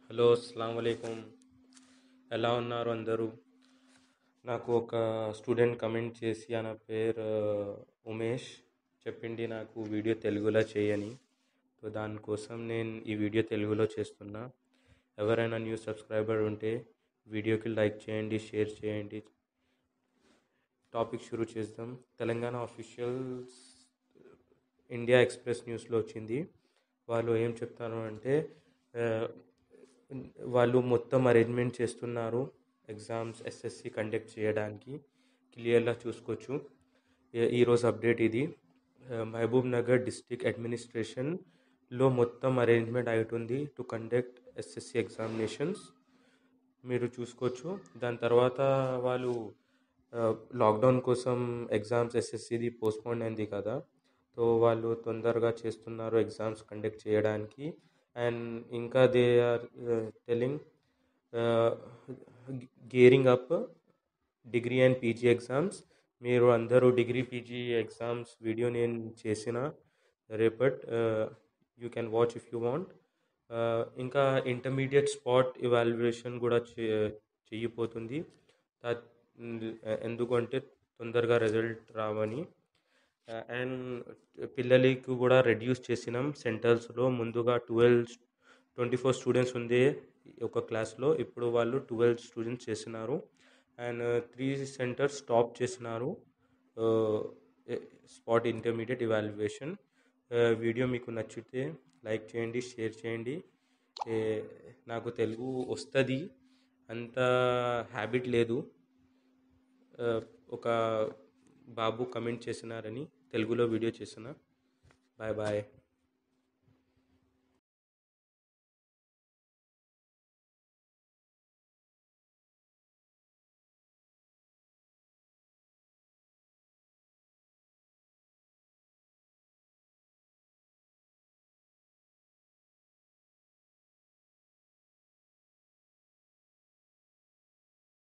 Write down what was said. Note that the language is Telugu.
హలో అస్సలం వాలేకుమ్ ఎలా ఉన్నారు అందరూ నాకు ఒక స్టూడెంట్ కమెంట్ చేసి ఆయన పేరు ఉమేష్ చెప్పింది నాకు వీడియో తెలుగులో చేయని సో దానికోసం నేను ఈ వీడియో తెలుగులో చేస్తున్నా ఎవరైనా న్యూ సబ్స్క్రైబర్ ఉంటే వీడియోకి లైక్ చేయండి షేర్ చేయండి టాపిక్ షురూ చేద్దాం తెలంగాణ అఫీషియల్స్ ఇండియా ఎక్స్ప్రెస్ న్యూస్లో వచ్చింది వాళ్ళు ఏం చెప్తారు అంటే ఆ, వాళ్ళు మొత్తం అరేంజ్మెంట్ చేస్తున్నారు ఎగ్జామ్స్ ఎస్ఎస్సి కండక్ట్ చేయడానికి క్లియర్గా చూసుకోవచ్చు ఈ- ఈరోజు అప్డేట్ ఇది ఆ, మహబూబ్ నగర్ డిస్ట్రిక్ట్ అడ్మినిస్ట్రేషన్లో మొత్తం అరేంజ్మెంట్ అవుతుంది టు కండక్ట్ ఎస్ఎస్సి ఎగ్జామినేషన్స్ మీరు చూసుకోవచ్చు దాని తర్వాత వాళ్ళు ఆ, లాక్డౌన్ కోసం ఎగ్జామ్స్ ఎస్ఎస్సిది పోస్ట్పోన్ అయింది కదా సో వాళ్ళు తొందరగా చేస్తున్నారు ఎగ్జామ్స్ కండక్ట్ చేయడానికి అండ్ ఇంకా they are telling gearing up degree and PG exams మీరు అందరూ డిగ్రీ పీజీ ఎగ్జామ్స్ వీడియో నేను చేసిన రేపట్ you can watch if you want ఇంకా ఇంటర్మీడియట్ స్పాట్ ఇవాల్యుయేషన్ కూడా చే చెయ్యిపోతుంది దా- ఎందుకంటే తొందరగా రిజల్ట్ రావని అండ్ పిల్లలకి కూడా రెడ్యూస్ చేసినాం సెంటర్స్లో ముందుగా ట్వెల్వ్ ట్వంటీ ఫోర్ స్టూడెంట్స్ ఉండే ఒక క్లాస్లో ఇప్పుడు వాళ్ళు ట్వెల్వ్ స్టూడెంట్స్ చేసినారు అండ్ త్రీ సెంటర్స్ స్టాప్ చేసినారు స్పాట్ ఇంటర్మీడియట్ ఇవాల్యుయేషన్ వీడియో మీకు నచ్చితే లైక్ చేయండి షేర్ చేయండి ఏ, నాకు తెలుగు వస్తుంది అంత హ్యాబిట్ లేదు ఆ, ఒక బాబు కమెంట్ చేసినారని తెలుగులో వీడియో చేసిన బాయ్ బాయ్